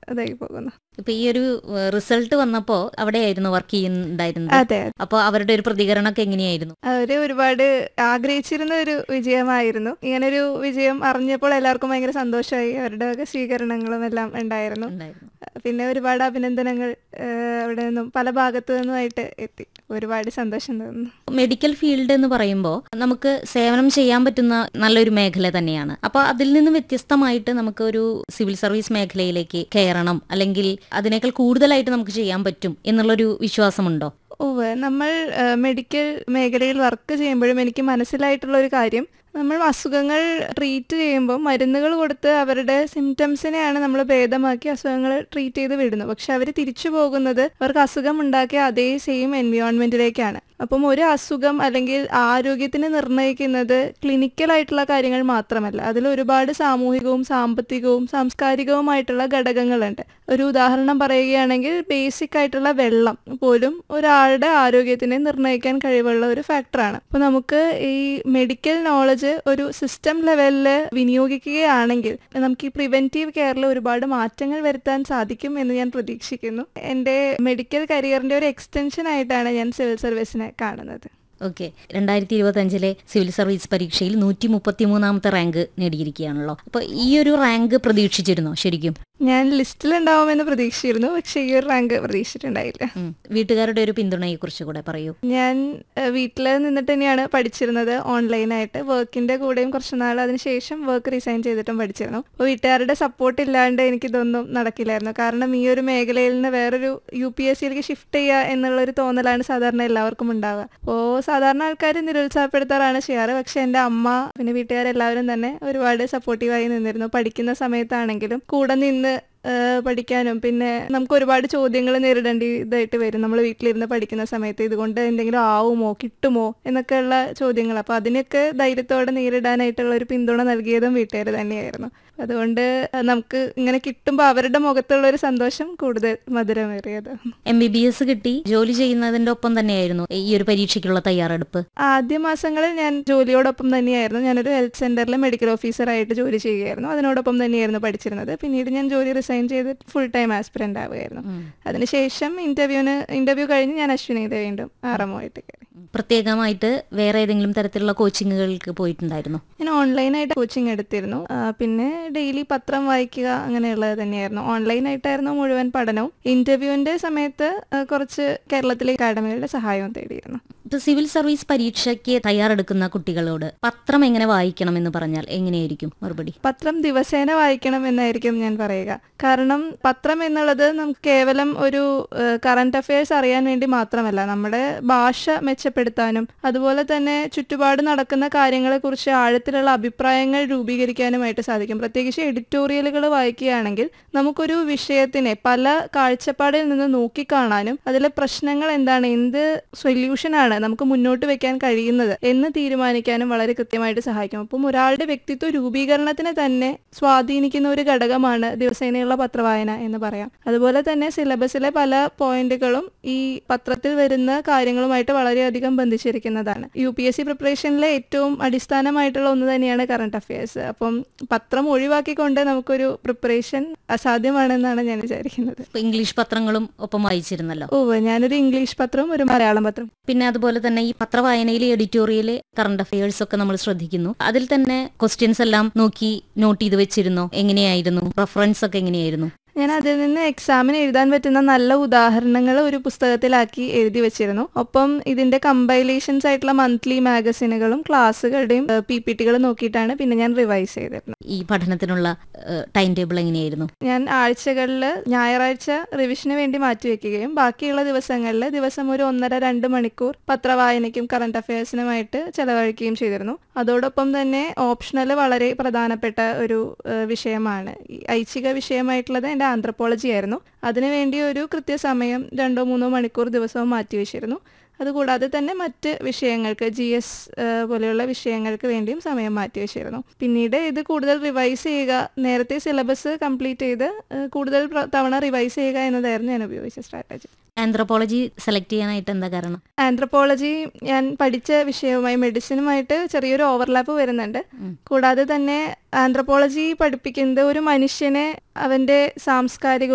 ഇതായി പോകുന്നു ഇപ്പൊ ഈ ഒരു റിസൾട്ട് വന്നപ്പോ അവിടെയായിരുന്നു വർക്ക് ചെയ്യുന്നുണ്ടായിരുന്നത് അതെ അപ്പൊ അവരുടെ ഒരു പ്രതികരണമൊക്കെ എങ്ങനെയായിരുന്നു അവര് ഒരുപാട് ആഗ്രഹിച്ചിരുന്ന ഒരു വിജയമായിരുന്നു ഇങ്ങനൊരു വിജയം അറിഞ്ഞപ്പോൾ എല്ലാവർക്കും ഭയങ്കര സന്തോഷമായി അവരുടെ വക സ്വീകരണങ്ങളും എല്ലാം ഉണ്ടായിരുന്നു ഉണ്ടായിരുന്നു പിന്നെ ഒരുപാട് അഭിനന്ദനങ്ങൾ ഏഹ്, അവിടെ നിന്നും പല ഭാഗത്തു നിന്നുമായിട്ട് എത്തി ഒരുപാട് സന്തോഷം തോന്നുന്നു മെഡിക്കൽ ഫീൽഡ് എന്ന് പറയുമ്പോൾ നമുക്ക് സേവനം ചെയ്യാൻ പറ്റുന്ന നല്ലൊരു മേഖല തന്നെയാണ് അപ്പൊ അതിൽ നിന്ന് വ്യത്യസ്തമായിട്ട് നമുക്ക് ഒരു സിവിൽ സർവീസ് മേഖലയിലേക്ക് കയറണം അല്ലെങ്കിൽ അതിനേക്കാൾ കൂടുതലായിട്ട് നമുക്ക് ചെയ്യാൻ പറ്റും എന്നുള്ളൊരു വിശ്വാസമുണ്ടോ ഉവ്വ് നമ്മൾ ഏഹ്, മെഡിക്കൽ മേഖലയിൽ വർക്ക് ചെയ്യുമ്പോഴും എനിക്ക് മനസ്സിലായിട്ടുള്ള ഒരു കാര്യം നമ്മൾ അസുഖങ്ങൾ ട്രീറ്റ് ചെയ്യുമ്പോൾ മരുന്നുകൾ കൊടുത്ത് അവരുടെ സിംറ്റംസിനെയാണ് നമ്മൾ ഭേദമാക്കി അസുഖങ്ങൾ ട്രീറ്റ് ചെയ്ത് വിടുന്നത് പക്ഷെ അവർ തിരിച്ചു പോകുന്നത് അവർക്ക് അസുഖം ഉണ്ടാക്കിയ അതേ സെയിം എൻവയോൺമെന്റിലേക്കാണ് അപ്പം ഒരു അസുഖം അല്ലെങ്കിൽ ആരോഗ്യത്തിന് നിർണ്ണയിക്കുന്നത് ക്ലിനിക്കൽ ആയിട്ടുള്ള കാര്യങ്ങൾ മാത്രമല്ല അതിൽ ഒരുപാട് സാമൂഹികവും സാമ്പത്തികവും സാംസ്കാരികവുമായിട്ടുള്ള ഘടകങ്ങളുണ്ട് ഒരു ഉദാഹരണം പറയുകയാണെങ്കിൽ ബേസിക് ആയിട്ടുള്ള വെള്ളം പോലും ഒരാളുടെ ആരോഗ്യത്തിനെ നിർണ്ണയിക്കാൻ കഴിവുള്ള ഒരു ഫാക്ടറാണ് അപ്പോൾ നമുക്ക് ഈ മെഡിക്കൽ നോളജ് ഒരു സിസ്റ്റം ലെവലിൽ വിനിയോഗിക്കുകയാണെങ്കിൽ നമുക്ക് ഈ പ്രിവെന്റീവ് കെയറിൽ ഒരുപാട് മാറ്റങ്ങൾ വരുത്താൻ സാധിക്കും എന്ന് ഞാൻ പ്രതീക്ഷിക്കുന്നു എൻ്റെ മെഡിക്കൽ കരിയറിന്റെ ഒരു എക്സ്റ്റൻഷൻ ആയിട്ടാണ് ഞാൻ സിവിൽ സർവീസിനെ കാണുന്നത് ഓക്കെ രണ്ടായിരത്തി ഇരുപത്തി അഞ്ചിലെ സിവിൽ സർവീസ് പരീക്ഷയിൽ നൂറ്റി മുപ്പത്തി മൂന്നാമത്തെ റാങ്ക് നേടിയിരിക്കുകയാണല്ലോ അപ്പൊ ഈ ഒരു റാങ്ക് പ്രതീക്ഷിച്ചിരുന്നോ ശരിക്കും ഞാൻ ലിസ്റ്റിലുണ്ടാവുമെന്ന് പ്രതീക്ഷിച്ചിരുന്നു പക്ഷേ ഈ ഒരു റാങ്ക് പ്രതീക്ഷിച്ചിട്ടുണ്ടായില്ല ഉം. വീട്ടുകാരുടെ ഒരു പിന്തുണയെ കുറിച്ച് കൂടെ പറയൂ ഞാൻ വീട്ടിൽ നിന്നിട്ട് തന്നെയാണ് പഠിച്ചിരുന്നത് ഓൺലൈനായിട്ട് വർക്കിന്റെ കൂടെയും കുറച്ച് നാൾ അതിനുശേഷം വർക്ക് റിസൈൻ ചെയ്തിട്ടും പഠിച്ചിരുന്നു അപ്പോൾ വീട്ടുകാരുടെ സപ്പോർട്ട് ഇല്ലാണ്ട് എനിക്കിതൊന്നും നടക്കില്ലായിരുന്നു കാരണം ഈ ഒരു മേഖലയിൽ നിന്ന് വേറൊരു യു പി എസ് സിയിലേക്ക് ഷിഫ്റ്റ് ചെയ്യുക എന്നുള്ള ഒരു തോന്നലാണ് സാധാരണ എല്ലാവർക്കും ഉണ്ടാവുക അപ്പോൾ സാധാരണ ആൾക്കാർ നിരുത്സാഹപ്പെടുത്താറാണ് ചെയ്യാറ് പക്ഷെ എൻ്റെ അമ്മ പിന്നെ വീട്ടുകാരെല്ലാവരും തന്നെ ഒരുപാട് സപ്പോർട്ടീവായി നിന്നിരുന്നു പഠിക്കുന്ന സമയത്താണെങ്കിലും കൂടെ നിന്ന് ഏഹ് പഠിക്കാനും പിന്നെ നമുക്ക് ഒരുപാട് ചോദ്യങ്ങൾ നേരിടേണ്ടി ഇതായിട്ട് വരും നമ്മൾ വീട്ടിലിരുന്ന് പഠിക്കുന്ന സമയത്ത് ഇതുകൊണ്ട് എന്തെങ്കിലും ആവുമോ കിട്ടുമോ എന്നൊക്കെയുള്ള ചോദ്യങ്ങൾ അപ്പോൾ അതിനൊക്കെ ധൈര്യത്തോടെ നേരിടാനായിട്ടുള്ള ഒരു പിന്തുണ നൽകിയതും വീട്ടുകാർ തന്നെയായിരുന്നു അതുകൊണ്ട് നമുക്ക് ഇങ്ങനെ കിട്ടുമ്പോൾ അവരുടെ മുഖത്തുള്ള ഒരു സന്തോഷം കൂടുതൽ മധുരമേറിയതാണ് എം ബി ബി എസ് കിട്ടി ജോലി ചെയ്യുന്നതിന്റെ ഒപ്പം തന്നെയായിരുന്നു ഈ ഒരു പരീക്ഷയ്ക്കുള്ള തയ്യാറെടുപ്പ് ആദ്യ മാസങ്ങളിൽ ഞാൻ ജോലിയോടൊപ്പം തന്നെയായിരുന്നു ഞാനൊരു ഹെൽത്ത് സെന്ററിൽ മെഡിക്കൽ ഓഫീസറായിട്ട് ജോലി ചെയ്യുകയായിരുന്നു അതിനോടൊപ്പം തന്നെയായിരുന്നു പഠിച്ചിരുന്നത് പിന്നീട് ഞാൻ ജോലി റിസൈൻ ചെയ്ത് ഫുൾ ടൈം ആസ്പിറന്റ് ആവുകയായിരുന്നു ഉം. അതിനുശേഷം ഇന്റർവ്യൂവിന് ഇന്റർവ്യൂ കഴിഞ്ഞ് ഞാൻ അശ്വിനിയുടെ വീണ്ടും ആറമോയിട്ട് കയറി പ്രത്യേകമായിട്ട് വേറെ ഏതെങ്കിലും തരത്തിലുള്ള കോച്ചിങ്ങുകൾക്ക് പോയിട്ടുണ്ടായിരുന്നു ഞാൻ ഓൺലൈനായിട്ട് കോച്ചിങ് എടുത്തിരുന്നു ആ, പിന്നെ ഡെയിലി പത്രം വായിക്കുക അങ്ങനെയുള്ളത് തന്നെയായിരുന്നു ഓൺലൈനായിട്ടായിരുന്നു മുഴുവൻ പഠനവും ഇന്റർവ്യൂവിന്റെ സമയത്ത് ആ, കുറച്ച് കേരളത്തിലെ അക്കാഡമികളുടെ സഹായവും തേടിയിരുന്നു ഇപ്പൊ സിവിൽ സർവീസ് പരീക്ഷയ്ക്ക് തയ്യാറെടുക്കുന്ന കുട്ടികളോട് പത്രം എങ്ങനെ വായിക്കണം എന്ന് പറഞ്ഞാൽ എങ്ങനെയായിരിക്കും മറുപടി പത്രം ദിവസേന വായിക്കണം എന്നായിരിക്കും ഞാൻ പറയുക കാരണം പത്രം എന്നുള്ളത് നമുക്ക് കേവലം ഒരു കറണ്ട് അഫയേഴ്സ് അറിയാൻ വേണ്ടി മാത്രമല്ല നമ്മുടെ ഭാഷ മെച്ചപ്പെടുത്താനും അതുപോലെ തന്നെ ചുറ്റുപാട് നടക്കുന്ന കാര്യങ്ങളെക്കുറിച്ച് ആഴത്തിലുള്ള അഭിപ്രായങ്ങൾ രൂപീകരിക്കാനുമായിട്ട് സാധിക്കും പ്രത്യേകിച്ച് എഡിറ്റോറിയലുകൾ വായിക്കുകയാണെങ്കിൽ നമുക്കൊരു വിഷയത്തിനെ പല കാഴ്ചപ്പാടിൽ നിന്ന് നോക്കിക്കാണാനും അതിലെ പ്രശ്നങ്ങൾ എന്താണ് എന്ത് സൊല്യൂഷനാണ് നമുക്ക് മുന്നോട്ട് വെക്കാൻ കഴിയുന്നത് എന്ന് തീരുമാനിക്കാനും വളരെ കൃത്യമായിട്ട് സഹായിക്കും അപ്പം ഒരാളുടെ വ്യക്തിത്വ രൂപീകരണത്തിനെ തന്നെ സ്വാധീനിക്കുന്ന ഒരു ഘടകമാണ് ദിവസേനയുള്ള പത്രവായന എന്ന് പറയാം അതുപോലെ തന്നെ സിലബസിലെ പല പോയിന്റുകളും ഈ പത്രത്തിൽ വരുന്ന കാര്യങ്ങളുമായിട്ട് വളരെയധികം ബന്ധിച്ചിരിക്കുന്നതാണ് യു പി എസ് സി പ്രിപ്പറേഷനിലെ ഏറ്റവും അടിസ്ഥാനമായിട്ടുള്ള ഒന്ന് തന്നെയാണ് കറണ്ട് അഫയേഴ്സ് അപ്പം പത്രം ഒഴിവാക്കിക്കൊണ്ട് നമുക്കൊരു പ്രിപ്പറേഷൻ അസാധ്യമാണെന്നാണ് ഞാൻ വിചാരിക്കുന്നത് ഇപ്പൊ ഇംഗ്ലീഷ് പത്രങ്ങളും ഒപ്പം വായിച്ചിരുന്നല്ലോ ഓ ഞാനൊരു ഇംഗ്ലീഷ് പത്രവും ഒരു മലയാളം പത്രം പിന്നെ അതുപോലെ തന്നെ ഈ പത്രവായനയിലെ എഡിറ്റോറിയല് കറണ്ട് അഫയേഴ്സ് ഒക്കെ നമ്മൾ ശ്രദ്ധിക്കുന്നു അതിൽ തന്നെ ക്വസ്റ്റ്യൻസ് എല്ലാം നോക്കി നോട്ട് ചെയ്ത് വെച്ചിരുന്നോ എങ്ങനെയായിരുന്നു റെഫറൻസ് ഒക്കെ എങ്ങനെയായിരുന്നു ഞാൻ അതിൽ നിന്ന് എക്സാമിന് എഴുതാൻ പറ്റുന്ന നല്ല ഉദാഹരണങ്ങൾ ഒരു പുസ്തകത്തിലാക്കി എഴുതി വെച്ചിരുന്നു ഒപ്പം ഇതിന്റെ കമ്പൈലേഷൻസ് ആയിട്ടുള്ള മന്ത്ലി മാഗസിനുകളും ക്ലാസ്സുകളുടെയും പി പി ടികളും നോക്കിയിട്ടാണ് പിന്നെ ഞാൻ റിവൈസ് ചെയ്തിരുന്നത് ഈ പഠനത്തിനുള്ള ടൈം ടേബിൾ എങ്ങനെയായിരുന്നു ഞാൻ ആഴ്ചകളിൽ ഞായറാഴ്ച റിവിഷന് വേണ്ടി മാറ്റിവെക്കുകയും ബാക്കിയുള്ള ദിവസങ്ങളിൽ ദിവസം ഒരു ഒന്നര രണ്ട് മണിക്കൂർ പത്രവായനയ്ക്കും കറണ്ട് അഫയേഴ്സിനുമായിട്ട് ചെലവഴിക്കുകയും ചെയ്തിരുന്നു അതോടൊപ്പം തന്നെ ഓപ്ഷണൽ വളരെ പ്രധാനപ്പെട്ട ഒരു ഏഹ്, വിഷയമാണ് ഈ ഐച്ഛിക വിഷയമായിട്ടുള്ളത് എൻ്റെ ആന്ത്രപ്പോളജി ആയിരുന്നു അതിനുവേണ്ടി ഒരു കൃത്യസമയം രണ്ടോ മൂന്നോ മണിക്കൂർ ദിവസവും മാറ്റിവെച്ചിരുന്നു അതുകൂടാതെ തന്നെ മറ്റ് വിഷയങ്ങൾക്ക് ജി എസ് പോലെയുള്ള വിഷയങ്ങൾക്ക് വേണ്ടിയും സമയം മാറ്റിവെച്ചിരുന്നു പിന്നീട് ഇത് കൂടുതൽ റിവൈസ് ചെയ്യുക നേരത്തെ സിലബസ് കംപ്ലീറ്റ് ചെയ്ത് ഏഹ്, കൂടുതൽ പ്ര- തവണ റിവൈസ് ചെയ്യുക എന്നതായിരുന്നു ഞാൻ ഉപയോഗിച്ച സ്ട്രാറ്റജി ആന്ത്രപ്പോളജി സെലക്ട് ചെയ്യാനായിട്ട് എന്താ കാരണം ആന്ത്രപ്പോളജി ഞാൻ പഠിച്ച വിഷയവുമായി മെഡിസിനുമായിട്ട് ചെറിയൊരു ഓവർലാപ്പ് വരുന്നുണ്ട് ഉം. കൂടാതെ തന്നെ ആന്ത്രപ്പോളജി പഠിപ്പിക്കുന്നത് ഒരു മനുഷ്യനെ അവന്റെ സാംസ്കാരിക